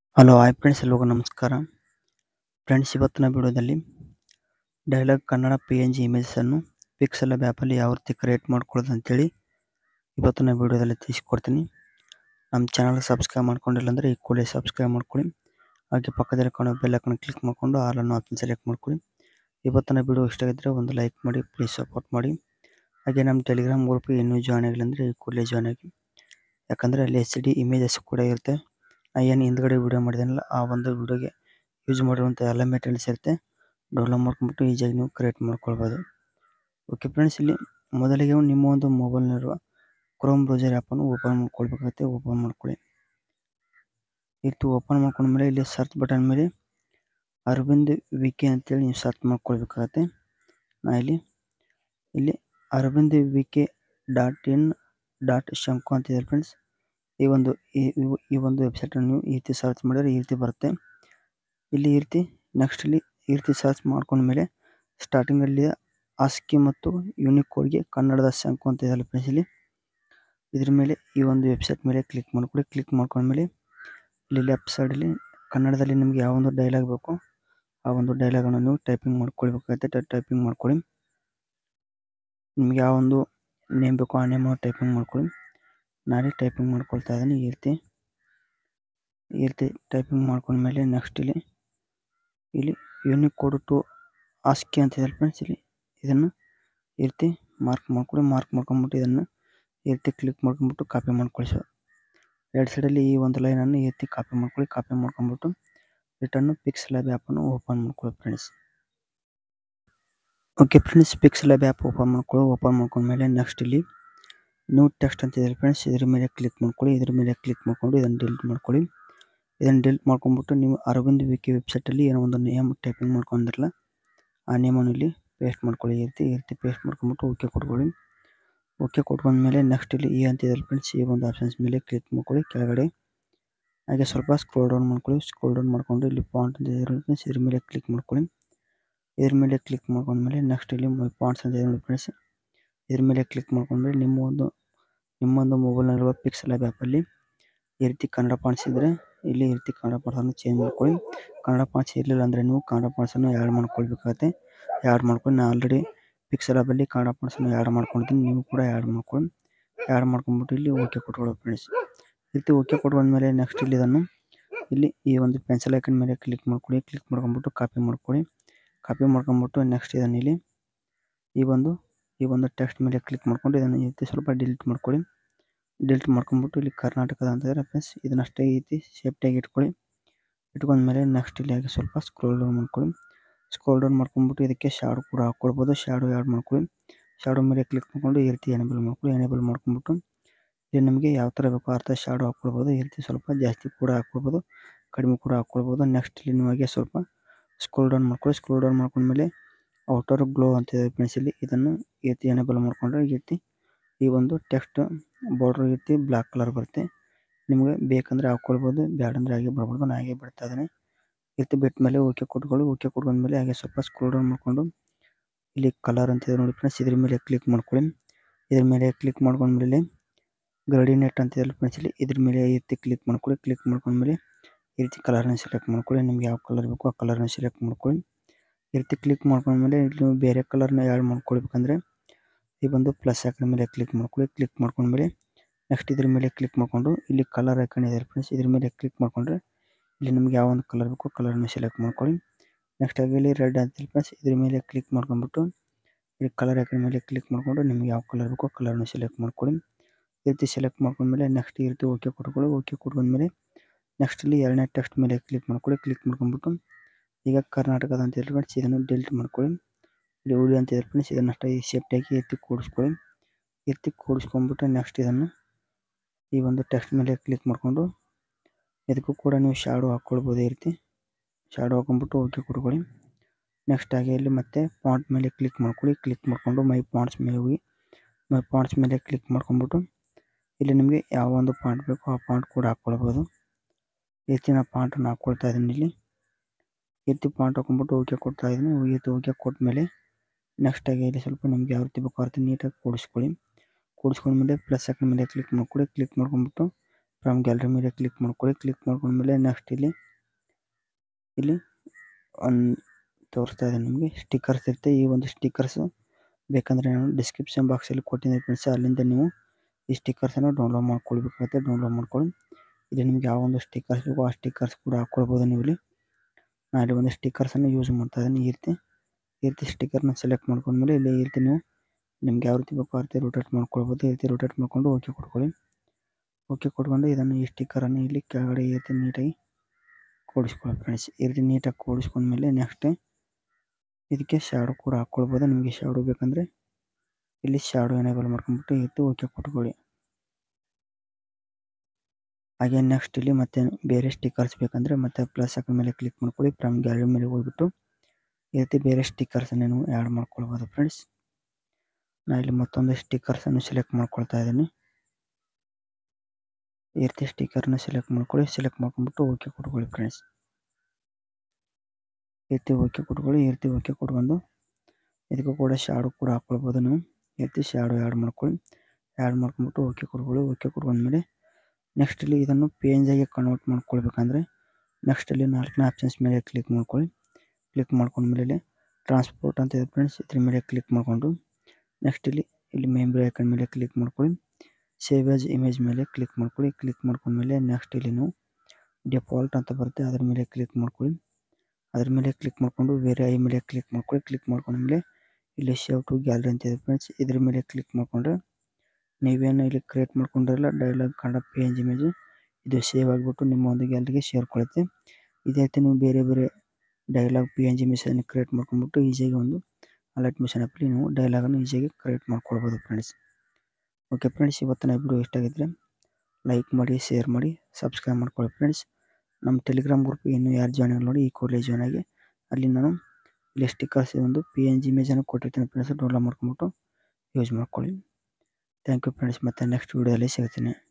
hello hi friends ಎಲ್ರಿಗೂ ನಮಸ್ಕಾರ friends ಇವತ್ತಿನ ವಿಡಿಯೋದಲ್ಲಿ dialogue Kannada P N G ಇಮೇಜಸನ್ನು ಪಿಕ್ಸೆಲ್ ಆ್ಯಪಲ್ಲಿ ಯಾವ ರೀತಿ ಕ್ರಿಯೇಟ್ ಮಾಡ್ಕೊಳ್ಳೋದು ಅಂತೇಳಿ ಇವತ್ತಿನ ವಿಡಿಯೋದಲ್ಲಿ ತಿಳಿಸ್ಕೊಡ್ತೀನಿ ನಮ್ಮ ಚಾನಲ್ ಸಬ್ಸ್ಕ್ರೈಬ್ ಮಾಡ್ಕೊಂಡಿಲ್ಲ ಅಂದರೆ ಈ ಕೂಡಲೇ ಸಬ್ಸ್ಕ್ರೈಬ್ ಮಾಡ್ಕೊಳ್ಳಿ ಹಾಗೆ ಪಕ್ಕದಲ್ಲಿ ಕಾಣೋ ಬೆಲ್ ಐಕನ್ ಕ್ಲಿಕ್ ಮಾಡಿಕೊಂಡು ಆಲನ್ನು ಆಪ್ಷನ್ ಸೆಲೆಕ್ಟ್ ಮಾಡ್ಕೊಳ್ಳಿ ಇವತ್ತಿನ ವಿಡಿಯೋ ಇಷ್ಟ ಆಗಿದ್ದರೆ ಒಂದು ಲೈಕ್ ಮಾಡಿ ಪ್ಲೀಸ್ ಸಪೋರ್ಟ್ ಮಾಡಿ ಹಾಗೆ ನಮ್ಮ ಟೆಲಿಗ್ರಾಮ್ ಗ್ರೂಪ್ಗೆ ಇನ್ನೂ ಜಾಯ್ನ್ ಆಗಿಲ್ಲ ಅಂದರೆ ಈ ಕೂಡಲೇ ಜಾಯ್ನ್ ಆಗಿ ಯಾಕಂದರೆ ಅಲ್ಲಿ ಎಚ್ ಡಿ ಇಮೇಜಸ್ ಕೂಡ ಇರುತ್ತೆ ನಾ ಏನು ಹಿಂದ್ಗಡೆ ವಿಡಿಯೋ ಮಾಡಿದ್ದೀನಲ್ಲ ಆ ಒಂದು ವಿಡಿಯೋಗೆ ಯೂಸ್ ಮಾಡಿರುವಂಥ ಎಲ್ಲ ಮೆಟೀರಿಯಲ್ಸ್ ಇರುತ್ತೆ ಡೌನ್ಲೋಡ್ ಮಾಡ್ಕೊಂಬಿಟ್ಟು ಈಸಿಯಾಗಿ ನೀವು ಕ್ರಿಯೇಟ್ ಮಾಡ್ಕೊಳ್ಬೋದು ಓಕೆ ಫ್ರೆಂಡ್ಸ್ ಇಲ್ಲಿ ಮೊದಲಿಗೆ ನಿಮ್ಮ ಒಂದು ಮೊಬೈಲ್ನಲ್ಲಿರುವ ಕ್ರೋಮ್ ಬ್ರೌಸರ್ ಆ್ಯಪನ್ನು ಓಪನ್ ಮಾಡ್ಕೊಳ್ಬೇಕಾಗುತ್ತೆ ಓಪನ್ ಮಾಡ್ಕೊಳ್ಳಿ ಇತ್ತು ಓಪನ್ ಮಾಡ್ಕೊಂಡ್ಮೇಲೆ ಇಲ್ಲಿ ಸರ್ಚ್ ಬಟನ್ ಮೇಲೆ ಅರವಿಂದ್ ವಿ ಕೆ ಅಂತೇಳಿ ನೀವು ಸರ್ಚ್ ಮಾಡ್ಕೊಳ್ಬೇಕಾಗತ್ತೆ ನಾ ಇಲ್ಲಿ ಇಲ್ಲಿ Arvind V K dot in dot Shanku ಅಂತಿದೆ ಫ್ರೆಂಡ್ಸ್ ಈ ಒಂದು ಈ ಇವು- ಈ ಒಂದು ವೆಬ್ಸೈಟನ್ನು ನೀವು ಈ ರೀತಿ ಸರ್ಚ್ ಮಾಡಿದ್ರೆ ಈ ರೀತಿ ಬರುತ್ತೆ ಇಲ್ಲಿ ಈ ರೀತಿ ನೆಕ್ಸ್ಟ್ ಇಲ್ಲಿ ಈ ರೀತಿ ಸರ್ಚ್ ಮಾಡ್ಕೊಂಡ್ಮೇಲೆ ಸ್ಟಾರ್ಟಿಂಗಲ್ಲಿ ಆಸ್ಕಿ ಮತ್ತು ಯೂನಿಕ್ ಕೋಡ್ಗೆ ಕನ್ನಡದ ಶಂಕು ಅಂತ ಇದೆಯಲ್ಲ ಫ್ರೆಂಡ್ಸ್ ಇಲ್ಲಿ ಇದ್ರ ಮೇಲೆ ಈ ಒಂದು ವೆಬ್ಸೈಟ್ ಮೇಲೆ ಕ್ಲಿಕ್ ಮಾಡ್ಕೊಳ್ಳಿ ಕ್ಲಿಕ್ ಮಾಡ್ಕೊಂಡ್ಮೇಲೆ ಇಲ್ಲಿ ಲೆಫ್ಟ್ ಸೈಡಲ್ಲಿ ಕನ್ನಡದಲ್ಲಿ ನಿಮಗೆ ಯಾವ ಒಂದು ಡೈಲಾಗ್ ಬೇಕು ಆ ಒಂದು ಡೈಲಾಗನ್ನು ನೀವು ಟೈಪಿಂಗ್ ಮಾಡ್ಕೊಳ್ಬೇಕಾಗುತ್ತೆ ಟೈಪಿಂಗ್ ಮಾಡ್ಕೊಳ್ಳಿ ನಿಮಗೆ ಯಾವ ಒಂದು ನೇಮ್ ಬೇಕು ಆ ನೇಮನ್ನು ಟೈಪಿಂಗ್ ಮಾಡ್ಕೊಳ್ಳಿ ನಾನೇ ಟೈಪಿಂಗ್ ಮಾಡ್ಕೊಳ್ತಾ ಇದ್ದೀನಿ ಈ ರೀತಿ ಈ ರೀತಿ ಟೈಪಿಂಗ್ ಮಾಡ್ಕೊಂಡ್ಮೇಲೆ ನೆಕ್ಸ್ಟ್ ಇಲ್ಲಿ ಇಲ್ಲಿ ಯೂನಿಕ್ ಕೋಡ್ ಟು ಆಸ್ಕಿ ಅಂತ ಇದೆ ಫ್ರೆಂಡ್ಸ್ ಇಲ್ಲಿ ಇದನ್ನು ಈ ರೀತಿ ಮಾರ್ಕ್ ಮಾಡ್ಕೊಳ್ಳಿ ಮಾರ್ಕ್ ಮಾಡ್ಕೊಂಬಿಟ್ಟು ಇದನ್ನು ಈ ರೀತಿ ಕ್ಲಿಕ್ ಮಾಡ್ಕೊಂಬಿಟ್ಟು ಕಾಪಿ ಮಾಡ್ಕೊಳ್ಳಿ ಸರ್ ಎರಡು ಸೈಡಲ್ಲಿ ಈ ಒಂದು ಲೈನನ್ನು ಈ ರೀತಿ ಕಾಪಿ ಮಾಡ್ಕೊಳ್ಳಿ ಕಾಪಿ ಮಾಡ್ಕೊಂಬಿಟ್ಟು ರಿಟರ್ನು ಪಿಕ್ಸ್ ಲ್ಯಾಬ್ ಆ್ಯಪನ್ನು ಓಪನ್ ಮಾಡ್ಕೊಳ್ಳಿ friends okay friends Pix Lab app open ಮಾಡ್ಕೊಳ್ಳಿ ಓಪನ್ ಮಾಡ್ಕೊಂಡ್ಮೇಲೆ ನೆಕ್ಸ್ಟ್ ಇಲ್ಲಿ ನ್ಯೂ ಟೆಕ್ಸ್ಟ್ ಅಂತ ಇದೆ ಫ್ರೆಂಡ್ಸ್ ಇದ್ರ ಮೇಲೆ ಕ್ಲಿಕ್ ಮಾಡ್ಕೊಳ್ಳಿ ಇದ್ರ ಮೇಲೆ ಕ್ಲಿಕ್ ಮಾಡ್ಕೊಂಡು ಇದನ್ನು ಡಿಲೀಟ್ ಮಾಡ್ಕೊಳ್ಳಿ ಇದನ್ನು ಡಿಲೀಟ್ ಮಾಡ್ಕೊಂಬಿಟ್ಟು ನೀವು ಅರವಿಂದ್ ವಿಕಿ ವೆಬ್ಸೈಟಲ್ಲಿ ಏನೋ ಒಂದು ನೇಮ್ ಟೈಪಿಂಗ್ ಮಾಡ್ಕೊಂಡಿರಲ್ಲ ಆ ನೇಮನ್ನು ಇಲ್ಲಿ ಪೇಸ್ಟ್ ಮಾಡ್ಕೊಳ್ಳಿ ಈ ರೀತಿ ಈ ರೀತಿ ಪೇಸ್ಟ್ ಮಾಡ್ಕೊಂಬಿಟ್ಟು ಓಕೆ ಕೊಟ್ಕೊಳ್ಳಿ ಓಕೆ ಕೊಟ್ಕೊಂಡ್ಮೇಲೆ ನೆಕ್ಸ್ಟ್ ಇಲ್ಲಿ ಈ ಅಂತಿದೆ ಫ್ರೆಂಡ್ಸ್ ಈ ಒಂದು ಆಪ್ಷನ್ಸ್ ಮೇಲೆ ಕ್ಲಿಕ್ ಮಾಡ್ಕೊಳ್ಳಿ ಕೆಳಗಡೆ ಹಾಗೆ ಸ್ವಲ್ಪ ಸ್ಕ್ರೋಲ್ ಡೌನ್ ಮಾಡ್ಕೊಳ್ಳಿ ಸ್ಕ್ರೋಲ್ ಡೌನ್ ಮಾಡ್ಕೊಂಡು ಇಲ್ಲಿ ಪಾಯಿಂಟ್ ಅಂತ ಇದೆ ಫ್ರೆಂಡ್ಸ್ ಇದ್ರ ಮೇಲೆ ಕ್ಲಿಕ್ ಮಾಡ್ಕೊಳ್ಳಿ ಇದ್ರ ಮೇಲೆ ಕ್ಲಿಕ್ ಮಾಡ್ಕೊಂಡ್ಮೇಲೆ ನೆಕ್ಸ್ಟ್ ಇಲ್ಲಿ ಪಾಯಿಂಟ್ಸ್ ಅಂತ ಇದೆ ನೋಡಿ ಫ್ರೆಂಡ್ಸ್ ಇದ್ರ ಮೇಲೆ ಕ್ಲಿಕ್ ಮಾಡ್ಕೊಂಡ್ಮೇಲೆ ನಿಮ್ಮ ಒಂದು ನಿಮ್ಮೊಂದು ಮೊಬೈಲ್ನಲ್ಲಿರುವ ಪಿಕ್ಸೆಲ್ ಆ್ಯಪಲ್ಲಿ ಈ ರೀತಿ ಕನ್ನಡ ಪಾಯಿಂಟ್ಸ್ ಇದ್ದರೆ ಇಲ್ಲಿ ಈ ರೀತಿ ಕನ್ನಡ ಪಾಯಿಂಟ್ಸನ್ನು ಚೇಂಜ್ ಮಾಡ್ಕೊಳ್ಳಿ ಕನ್ನಡ ಪಾಯಿಂಟ್ಸ್ ಇರಲಿಲ್ಲ ಅಂದರೆ ನೀವು ಕನ್ನಡ ಪಾಯಿಂಟ್ಸನ್ನು ಆ್ಯಡ್ ಮಾಡ್ಕೊಳ್ಬೇಕಾಗತ್ತೆ ಆ್ಯಡ್ ಮಾಡ್ಕೊಂಡು ನಾನು ಆಲ್ರೆಡಿ ಪಿಕ್ಸೆಲ್ ಆ್ಯಪಲ್ಲಿ ಕನ್ನಡ ಪಾಯಿಂಟ್ಸನ್ನು ಆ್ಯಡ್ ಮಾಡ್ಕೊಂಡಿದ್ದೀನಿ ನೀವು ಕೂಡ ಆ್ಯಡ್ ಮಾಡ್ಕೊಂಡು ಆ್ಯಡ್ ಮಾಡ್ಕೊಂಬಿಟ್ಟು ಇಲ್ಲಿ ಓಕೆ ಕೊಟ್ಕೊಳ್ಳಿ ಫ್ರೆಂಡ್ಸ್ ಈ ರೀತಿ ಓಕೆ ಕೊಟ್ಕೊಂಡ್ಮೇಲೆ ನೆಕ್ಸ್ಟ್ ಇಲ್ಲಿ ಇದನ್ನು ಇಲ್ಲಿ ಈ ಒಂದು ಪೆನ್ಸಿಲ್ ಐಕನ್ ಮೇಲೆ ಕ್ಲಿಕ್ ಮಾಡ್ಕೊಳ್ಳಿ ಕ್ಲಿಕ್ ಮಾಡ್ಕೊಂಬಿಟ್ಟು ಕಾಪಿ ಮಾಡ್ಕೊಳ್ಳಿ ಕಾಪಿ ಮಾಡ್ಕೊಂಬಿಟ್ಟು ನೆಕ್ಸ್ಟ್ ಇದನ್ನು ಇಲ್ಲಿ ಈ ಒಂದು ಈ ಒಂದು ಟೆಕ್ಸ್ಟ್ ಮೇಲೆ ಕ್ಲಿಕ್ ಮಾಡ್ಕೊಂಡು ಇದನ್ನು ಈ ರೀತಿ ಸ್ವಲ್ಪ ಡಿಲೀಟ್ ಮಾಡ್ಕೊಳ್ಳಿ ಡಿಲೀಟ್ ಮಾಡ್ಕೊಂಬಿಟ್ಟು ಇಲ್ಲಿ ಕರ್ನಾಟಕದ ಅಂತ ಇದೆ ಫ್ರೆಂಡ್ಸ್ ಇದನ್ನ ಅಷ್ಟೇ ಈ ರೀತಿ ಸೇಫ್ಟಿಯಾಗಿ ಇಟ್ಕೊಳ್ಳಿ ಇಟ್ಕೊಂಡ್ಮೇಲೆ ನೆಕ್ಸ್ಟ್ ಇಲ್ಲಿ ಹಾಗೆ ಸ್ವಲ್ಪ ಸ್ಕ್ರೋಲ್ ಡೌನ್ ಮಾಡ್ಕೊಳ್ಳಿ ಸ್ಕ್ರೋಲ್ ಡೌನ್ ಮಾಡ್ಕೊಂಬಿಟ್ಟು ಇದಕ್ಕೆ ಶಾಡೋ ಕೂಡ ಹಾಕ್ಕೊಳ್ಬೋದು ಶಾಡೋ ಆ್ಯಡ್ ಮಾಡ್ಕೊಳ್ಳಿ ಶಾಡೋ ಮೇಲೆ ಕ್ಲಿಕ್ ಮಾಡ್ಕೊಂಡು ಈ ರೀತಿ ಎನೇಬಲ್ ಮಾಡ್ಕೊಳ್ಳಿ ಎನೇಬಲ್ ಮಾಡ್ಕೊಂಬಿಟ್ಟು ಇಲ್ಲಿ ನಿಮಗೆ ಯಾವ ಥರ ಬೇಕೋ ಆ ಥರ ಶಾಡೋ ಹಾಕ್ಕೊಳ್ಬೋದು ಈ ರೀತಿ ಸ್ವಲ್ಪ ಜಾಸ್ತಿ ಕೂಡ ಹಾಕ್ಕೊಳ್ಬೋದು ಕಡಿಮೆ ಕೂಡ ಹಾಕ್ಕೊಳ್ಬೋದು ನೆಕ್ಸ್ಟ್ ಇಲ್ಲಿ ನಿಮಗೆ ಸ್ವಲ್ಪ ಸ್ಕ್ರೋಲ್ ಡೌನ್ ಮಾಡ್ಕೊಳ್ಳಿ ಸ್ಕ್ರೋಲ್ ಡೌನ್ ಮಾಡ್ಕೊಂಡ್ಮೇಲೆ ಔಟರ್ ಗ್ಲೋ ಅಂತ ಇದೆ ಫ್ರೆಂಡ್ಸ್ ಇಲ್ಲಿ ಇದನ್ನು ಈ ರೀತಿ ಎನೇಬಲ್ ಮಾಡ್ಕೊಂಡ್ರೆ ಈ ರೀತಿ ಈ ಒಂದು ಟೆಕ್ಸ್ಟ್ ಬಾರ್ಡ್ರ್ ಈ ರೀತಿ ಬ್ಲ್ಯಾಕ್ ಕಲರ್ ಬರುತ್ತೆ ನಿಮಗೆ ಬೇಕಂದರೆ ಹಾಕ್ಕೊಳ್ಬೋದು ಬ್ಯಾಡಂದರೆ ಹಾಗೆ ಬರ್ಬೋದು ನಾನು ಹಾಗೆ ಬಿಡ್ತಾ ಇದ್ದೀನಿ ಈ ರೀತಿ ಬಿಟ್ಟ ಮೇಲೆ ಓಕೆ ಕೊಟ್ಕೊಳ್ಳಿ ಓಕೆ ಕೊಟ್ಕೊಂಡ್ಮೇಲೆ ಹಾಗೆ ಸ್ವಲ್ಪ ಸ್ಕ್ರೋಲ್ ಡೌನ್ ಮಾಡಿಕೊಂಡು ಇಲ್ಲಿ ಕಲರ್ ಅಂತ ಇದೆ ನೋಡಿ ಫ್ರೆಂಡ್ಸ್ ಇದ್ರ ಮೇಲೆ ಕ್ಲಿಕ್ ಮಾಡ್ಕೊಳ್ಳಿ ಇದ್ರ ಮೇಲೆ ಕ್ಲಿಕ್ ಮಾಡ್ಕೊಂಡ್ಮೇಲೆ ಗ್ರಡಿನೆಟ್ ಅಂತ ಇದೆ ಫ್ರೆಂಡ್ಸ್ ಇಲ್ಲಿ ಇದ್ರ ಮೇಲೆ ಈ ರೀತಿ ಕ್ಲಿಕ್ ಮಾಡ್ಕೊಳ್ಳಿ ಕ್ಲಿಕ್ ಮಾಡ್ಕೊಂಡ್ಮೇಲೆ ಈ ರೀತಿ ಕಲರ್ನ ಸೆಲೆಕ್ಟ್ ಮಾಡ್ಕೊಳ್ಳಿ ನಿಮ್ಗೆ ಯಾವ ಕಲರ್ ಬೇಕೋ ಆ ಕಲರ್ನ ಸೆಲೆಕ್ಟ್ ಮಾಡ್ಕೊಳ್ಳಿ ಈ ರೀತಿ ಕ್ಲಿಕ್ ಮಾಡ್ಕೊಂಡ್ಮೇಲೆ ಇಲ್ಲಿ ನೀವು ಬೇರೆ ಕಲರ್ನ ಆ್ಯಡ್ ಮಾಡ್ಕೊಳ್ಬೇಕಂದ್ರೆ ಈ ಒಂದು ಪ್ಲಸ್ ಐಕನ್ ಮೇಲೆ ಕ್ಲಿಕ್ ಮಾಡ್ಕೊಳ್ಳಿ ಕ್ಲಿಕ್ ಮಾಡ್ಕೊಂಡ್ಮೇಲೆ ನೆಕ್ಸ್ಟ್ ಇದ್ರ ಮೇಲೆ ಕ್ಲಿಕ್ ಮಾಡಿಕೊಂಡು ಇಲ್ಲಿ ಕಲರ್ ಐಕನ್ ಇದೆ ಫ್ರೆಂಡ್ಸ್ ಇದ್ರ ಮೇಲೆ ಕ್ಲಿಕ್ ಮಾಡಿಕೊಂಡ್ರೆ ಇಲ್ಲಿ ನಿಮ್ಗೆ ಯಾವ ಒಂದು ಕಲರ್ ಬೇಕೋ ಕಲರ್ನ ಸೆಲೆಕ್ಟ್ ಮಾಡ್ಕೊಳ್ಳಿ ನೆಕ್ಸ್ಟ್ ಆಗಿ ಇಲ್ಲಿ ರೆಡ್ ಅಂತ ಫ್ರೆಂಡ್ಸ್ ಇದ್ರ ಮೇಲೆ ಕ್ಲಿಕ್ ಮಾಡ್ಕೊಂಡ್ಬಿಟ್ಟು ಇಲ್ಲಿ ಕಲರ್ ಐಕನ್ ಮೇಲೆ ಕ್ಲಿಕ್ ಮಾಡಿಕೊಂಡು ನಿಮ್ಗೆ ಯಾವ ಕಲರ್ ಬೇಕೋ ಕಲರ್ನ ಸೆಲೆಕ್ಟ್ ಮಾಡ್ಕೊಳ್ಳಿ ಈ ರೀತಿ ಸೆಲೆಕ್ಟ್ ಮಾಡ್ಕೊಂಡ್ಮೇಲೆ ನೆಕ್ಸ್ಟ್ ಈ ರೀತಿ ಓಕೆ ಕೊಟ್ಕೊಳ್ಳಿ ಓಕೆ ಕೊಟ್ಕೊಂಡ್ಮೇಲೆ ನೆಕ್ಸ್ಟ್ ಇಲ್ಲಿ ಎರಡನೇ ಟೆಕ್ಸ್ಟ್ ಮೇಲೆ ಕ್ಲಿಕ್ ಮಾಡ್ಕೊಳ್ಳಿ ಕ್ಲಿಕ್ ಮಾಡ್ಕೊಂಡ್ಬಿಟ್ಟು ಈಗ ಕರ್ನಾಟಕದ ಅಂತ ಹೇಳಿ ಫ್ರೆಂಡ್ಸ್ ಇದನ್ನು ಡಿಲೀಟ್ ಮಾಡ್ಕೊಳ್ಳಿ ಇಲ್ಲಿ ಉಳಿ ಅಂತ ಇದೆ ಫ್ರೆಂಡ್ಸ್ ಇದನ್ನು ಅಷ್ಟೇ ಸೇಫ್ಟಿಯಾಗಿ ಎತ್ತಿ ಕೂಡಿಸ್ಕೊಳ್ಳಿ ಎತ್ತಿ ಕೂಡಿಸ್ಕೊಂಡ್ಬಿಟ್ಟು ನೆಕ್ಸ್ಟ್ ಇದನ್ನು ಈ ಒಂದು ಟೆಕ್ಸ್ಟ್ ಮೇಲೆ ಕ್ಲಿಕ್ ಮಾಡಿಕೊಂಡು ಇದಕ್ಕೂ ಕೂಡ ನೀವು ಶಾಡೋ ಹಾಕ್ಕೊಳ್ಬೋದು ಈ ರೀತಿ ಶಾಡೋ ಹಾಕೊಂಡ್ಬಿಟ್ಟು ಓಕೆ ಕೊಟ್ಕೊಳ್ಳಿ ನೆಕ್ಸ್ಟ್ ಹಾಗೆ ಇಲ್ಲಿ ಮತ್ತೆ ಪಾಯಿಂಟ್ ಮೇಲೆ ಕ್ಲಿಕ್ ಮಾಡ್ಕೊಳ್ಳಿ ಕ್ಲಿಕ್ ಮಾಡಿಕೊಂಡು ಮೈ ಪಾಯಿಂಟ್ಸ್ ಮೇಲೆ ಹೋಗಿ ಮೈ ಪಾಯಿಂಟ್ಸ್ ಮೇಲೆ ಕ್ಲಿಕ್ ಮಾಡ್ಕೊಂಡ್ಬಿಟ್ಟು ಇಲ್ಲಿ ನಿಮಗೆ ಯಾವ ಒಂದು ಪಾಯಿಂಟ್ ಬೇಕೋ ಆ ಪಾಯಿಂಟ್ ಕೂಡ ಹಾಕ್ಕೊಳ್ಬೋದು ಈ ರೀತಿ ನಾನು ಪಾಯಿಂಟನ್ನು ಹಾಕ್ಕೊಳ್ತಾ ಇದ್ದೀನಿ ಇಲ್ಲಿ ಈ ರೀತಿ ಪಾಯಿಂಟ್ ಹಾಕೊಂಡ್ಬಿಟ್ಟು ಓಕೆ ಕೊಡ್ತಾ ಇದ್ದೀನಿ ಈ ರೀತಿ ಓಕೆ ಕೊಟ್ಟ ಮೇಲೆ ನೆಕ್ಸ್ಟ್ ಆಗಿ ಇಲ್ಲಿ ಸ್ವಲ್ಪ ನಿಮ್ಗೆ ಯಾವ ರೀತಿ ಬೇಕೋ ಆ ರೀತಿ ನೀಟಾಗಿ ಕೂಡಿಸ್ಕೊಳ್ಳಿ ಕೂಡಿಸ್ಕೊಂಡ್ಮೇಲೆ ಪ್ಲಸ್ ಐಕನ್ ಮೇಲೆ ಕ್ಲಿಕ್ ಮಾಡ್ಕೊಳ್ಳಿ ಕ್ಲಿಕ್ ಮಾಡ್ಕೊಂಡ್ಬಿಟ್ಟು ಫ್ರಮ್ ಗ್ಯಾಲರಿ ಮೇಲೆ ಕ್ಲಿಕ್ ಮಾಡ್ಕೊಳ್ಳಿ ಕ್ಲಿಕ್ ಮಾಡ್ಕೊಂಡ್ಮೇಲೆ ನೆಕ್ಸ್ಟ್ ಇಲ್ಲಿ ಇಲ್ಲಿ ಒಂದು ತೋರಿಸ್ತಾ ಇದೆ ನಿಮಗೆ ಸ್ಟಿಕ್ಕರ್ಸ್ ಇರುತ್ತೆ ಈ ಒಂದು ಸ್ಟಿಕ್ಕರ್ಸ್ ಬೇಕಂದರೆ ನಾನು ಡಿಸ್ಕ್ರಿಪ್ಷನ್ ಬಾಕ್ಸಲ್ಲಿ ಕೊಟ್ಟಿದ್ದೀನಿ ಫ್ರೆಂಡ್ಸ್ ಅಲ್ಲಿಂದ ನೀವು ಈ ಸ್ಟಿಕ್ಕರ್ಸನ್ನು ಡೌನ್ಲೋಡ್ ಮಾಡ್ಕೊಳ್ಬೇಕಾಗುತ್ತೆ ಡೌನ್ಲೋಡ್ ಮಾಡ್ಕೊಳ್ಳಿ ಇಲ್ಲಿ ನಿಮಗೆ ಯಾವ ಒಂದು ಸ್ಟಿಕ್ಕರ್ಸ್ ಬೇಕೋ ಆ ಸ್ಟಿಕ್ಕರ್ಸ್ ಕೂಡ ಹಾಕ್ಕೊಳ್ಬೋದು ನೀವು ಇಲ್ಲಿ ನಾನು ಇಲ್ಲಿ ಒಂದು ಸ್ಟಿಕ್ಕರ್ಸನ್ನು ಯೂಸ್ ಮಾಡ್ತಾ ಇದ್ದೀನಿ ಈ ರೀತಿ ಈ ರೀತಿ ಸ್ಟಿಕ್ಕರ್ನ ಸೆಲೆಕ್ಟ್ ಮಾಡ್ಕೊಂಡ್ಮೇಲೆ ಇಲ್ಲಿ ಈ ರೀತಿ ನೀವು ನಿಮ್ಗೆ ಯಾವ ರೀತಿ ಬೇಕೋ ಆ ರೀತಿ ರೊಟೇಟ್ ಮಾಡ್ಕೊಳ್ಬೋದು ಈ ರೀತಿ ರೊಟೇಟ್ ಮಾಡ್ಕೊಂಡು ಓಕೆ ಕೊಟ್ಕೊಳ್ಳಿ ಓಕೆ ಕೊಟ್ಕೊಂಡು ಇದನ್ನು ಈ ಸ್ಟಿಕ್ಕರನ್ನು ಇಲ್ಲಿ ಕೆಳಗಡೆ ಈ ರೀತಿ ನೀಟಾಗಿ ಕೂಡಿಸ್ಕೊಳ್ಳಿ ಫ್ರೆಂಡ್ಸ್ ಈ ರೀತಿ ನೀಟಾಗಿ ಕೂಡಿಸ್ಕೊಂಡ್ಮೇಲೆ ನೆಕ್ಸ್ಟ್ ಇದಕ್ಕೆ ಶ್ಯಾಡೋ ಕೂಡ ಹಾಕ್ಕೊಳ್ಬೋದು ನಿಮಗೆ ಶ್ಯಾಡೋ ಬೇಕಂದರೆ ಇಲ್ಲಿ ಶ್ಯಾಡೋ ಎನೇಬಲ್ ಮಾಡ್ಕೊಂಡ್ಬಿಟ್ಟು ಈ ರೀತಿ ಓಕೆ ಕೊಟ್ಕೊಳ್ಳಿ ಹಾಗೆ ನೆಕ್ಸ್ಟ್ ಇಲ್ಲಿ ಮತ್ತೆ ಬೇರೆ ಸ್ಟಿಕ್ಕರ್ಸ್ ಬೇಕಂದರೆ ಮತ್ತೆ ಪ್ಲಸ್ ಹಾಕಿದ ಮೇಲೆ ಕ್ಲಿಕ್ ಮಾಡ್ಕೊಳ್ಳಿ ಫ್ರಮ್ ಗ್ಯಾಲರಿ ಮೇಲೆ ಹೋಗ್ಬಿಟ್ಟು ಈ ರೀತಿ ಬೇರೆ ಸ್ಟಿಕ್ಕರ್ಸನ್ನು ನೀವು ಆ್ಯಡ್ ಮಾಡ್ಕೊಳ್ಬೋದು ಫ್ರೆಂಡ್ಸ್ ನಾನು ಇಲ್ಲಿ ಮತ್ತೊಂದು ಸ್ಟಿಕ್ಕರ್ಸನ್ನು ಸೆಲೆಕ್ಟ್ ಮಾಡ್ಕೊಳ್ತಾ ಇದ್ದೀನಿ ಈ ರೀತಿ ಸ್ಟಿಕ್ಕರ್ನ ಸೆಲೆಕ್ಟ್ ಮಾಡ್ಕೊಳ್ಳಿ ಸೆಲೆಕ್ಟ್ ಮಾಡ್ಕೊಂಡ್ಬಿಟ್ಟು ಓಕೆ ಕೊಟ್ಕೊಳ್ಳಿ ಫ್ರೆಂಡ್ಸ್ ಈ ರೀತಿ ಓಕೆ ಕೊಟ್ಕೊಳ್ಳಿ ಈ ರೀತಿ ಓಕೆ ಕೊಟ್ಕೊಂಡು ಇದಕ್ಕೂ ಕೂಡ ಶಾಡೋ ಕೂಡ ಹಾಕ್ಕೊಳ್ಬೋದು ನೀವು ಈ ರೀತಿ ಶಾಡೋ ಆ್ಯಡ್ ಮಾಡ್ಕೊಳ್ಳಿ ಆ್ಯಡ್ ಮಾಡ್ಕೊಂಡ್ಬಿಟ್ಟು ಓಕೆ ಕೊಟ್ಕೊಳ್ಳಿ ಓಕೆ ಕೊಟ್ಕೊಂಡ್ಮೇಲೆ ನೆಕ್ಸ್ಟ್ ಇಲ್ಲಿ ಇದನ್ನು ಪೇಂಜಾಗಿ ಕನ್ವರ್ಟ್ ಮಾಡ್ಕೊಳ್ಬೇಕಂದ್ರೆ ನೆಕ್ಸ್ಟ್ ಇಲ್ಲಿ ನಾಲ್ಕನೇ ಆಪ್ಷನ್ಸ್ ಮೇಲೆ ಕ್ಲಿಕ್ ಮಾಡ್ಕೊಳ್ಳಿ ಕ್ಲಿಕ್ ಮಾಡ್ಕೊಂಡ್ಮೇಲೆ ಟ್ರಾನ್ಸ್ಪೋರ್ಟ್ ಅಂತ ಇದೆ ಫ್ರೆಂಡ್ಸ್ ಇದ್ರ ಮೇಲೆ ಕ್ಲಿಕ್ ಮಾಡಿಕೊಂಡು ನೆಕ್ಸ್ಟ್ ಇಲ್ಲಿ ಇಲ್ಲಿ ಮೆಂಬ್ರಿ ಐಕನ್ ಮೇಲೆ ಕ್ಲಿಕ್ ಮಾಡ್ಕೊಳ್ಳಿ ಸೇವ್ ಆಸ್ ಇಮೇಜ್ ಮೇಲೆ ಕ್ಲಿಕ್ ಮಾಡ್ಕೊಳ್ಳಿ ಕ್ಲಿಕ್ ಮಾಡ್ಕೊಂಡ್ಮೇಲೆ ನೆಕ್ಸ್ಟ್ ಇಲ್ಲಿ ನೀವು ಡಿಫಾಲ್ಟ್ ಅಂತ ಬರುತ್ತೆ ಅದ್ರ ಮೇಲೆ ಕ್ಲಿಕ್ ಮಾಡ್ಕೊಳ್ಳಿ ಅದ್ರ ಮೇಲೆ ಕ್ಲಿಕ್ ಮಾಡಿಕೊಂಡು ಬೇರೆ ಐ ಮೇಲೆ ಕ್ಲಿಕ್ ಮಾಡ್ಕೊಳ್ಳಿ ಕ್ಲಿಕ್ ಮಾಡ್ಕೊಂಡ್ಮೇಲೆ ಇಲ್ಲಿ ಸೇವ್ ಟು ಗ್ಯಾಲರಿ ಅಂತ ಇದೆ ಫ್ರೆಂಡ್ಸ್ ಇದ್ರ ಮೇಲೆ ಕ್ಲಿಕ್ ಮಾಡಿಕೊಂಡ್ರೆ ನೀವೇನು ಇಲ್ಲಿ ಕ್ರಿಯೇಟ್ ಮಾಡ್ಕೊಂಡಿರಲ್ಲ ಡೈಲಾಗ್ ಕನ್ನಡ ಪೇಜ್ ಇಮೇಜ್ ಇದು ಸೇವ್ ಆಗಿಬಿಟ್ಟು ನಿಮ್ಮ ಒಂದು ಗ್ಯಾಲರಿಗೆ ಸೇರ್ಕೊಳ್ಳುತ್ತೆ ಇದೇ ರೀತಿ ನೀವು ಬೇರೆ ಬೇರೆ ಡೈಲಾಗ್ ಪಿ ಎನ್ ಜಿ ಮಿಷನ್ ಕ್ರಿಯೇಟ್ ಮಾಡ್ಕೊಂಡ್ಬಿಟ್ಟು ಈಸಿಯಾಗಿ ಒಂದು ಅಲರ್ಟ್ ಮಿಷನ್ ಆ್ಯಪಲ್ಲಿ ನೀವು ಡೈಲಾಗನ್ನು ಈಸಿಯಾಗಿ ಕ್ರಿಯೇಟ್ ಮಾಡ್ಕೊಳ್ಬೋದು ಫ್ರೆಂಡ್ಸ್ ಓಕೆ ಫ್ರೆಂಡ್ಸ್ ಇವತ್ತಿನ ವಿಡಿಯೋ ಇಷ್ಟ ಆಗಿದ್ರೆ ಲೈಕ್ ಮಾಡಿ ಶೇರ್ ಮಾಡಿ ಸಬ್ಸ್ಕ್ರೈಬ್ ಮಾಡ್ಕೊಳ್ಳಿ ಫ್ರೆಂಡ್ಸ್ ನಮ್ಮ ಟೆಲಿಗ್ರಾಮ್ ಗ್ರೂಪ್ ಇನ್ನೂ ಯಾರು ಜಾಯ್ನ್ ಆಗಿಲ್ಲ ನೋಡಿ ಈ ಕೂಡಲೇ ಜಾಯ್ನ್ ಆಗಿ ಅಲ್ಲಿ ನಾನು ಇಲ್ಲಿ ಸ್ಟಿಕ್ಕರ್ಸ್ ಒಂದು ಪಿ ಎನ್ ಜಿ ಇಮೇಜನ್ನು ಕೊಟ್ಟಿರ್ತೀನಿ ಫ್ರೆಂಡ್ಸ್ ಡೌನ್ಲೋಡ್ ಮಾಡ್ಕೊಂಬಿಟ್ಟು ಯೂಸ್ ಮಾಡ್ಕೊಳ್ಳಿ ಥ್ಯಾಂಕ್ ಯು ಫ್ರೆಂಡ್ಸ್ ಮತ್ತೆ ನೆಕ್ಸ್ಟ್ ವೀಡಿಯೋದಲ್ಲಿ ಸಿಗ್ತೀನಿ